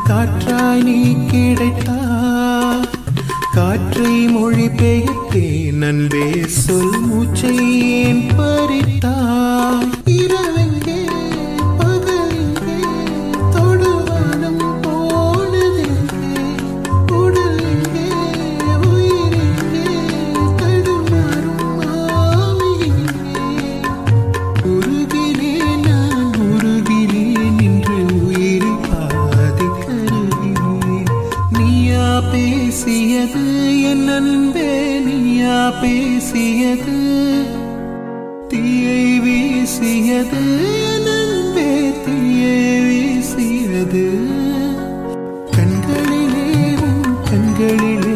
காற்றாய் நீ கிடைத்தா காற்றை மொழி பெயர்த்தேன் அன்பே சொல் மூச்சை ஏன் பறித்தாய் இரவெங்கே பகலெங்கே தொடுவானம் போனதெங்கே உடல் எங்கே உயிரெங்கே தடுமாறும் ஆவி எங்கே உருகினேன் நான் உருகினேன் என்று உயிரை பாதி கருகினேன் நீயா பேசியது என் அன்பே நீயா பேசியது தீயை வீசியது என் அன்பே தீயை வீசியது கண்களிலே உன் கண்களிலே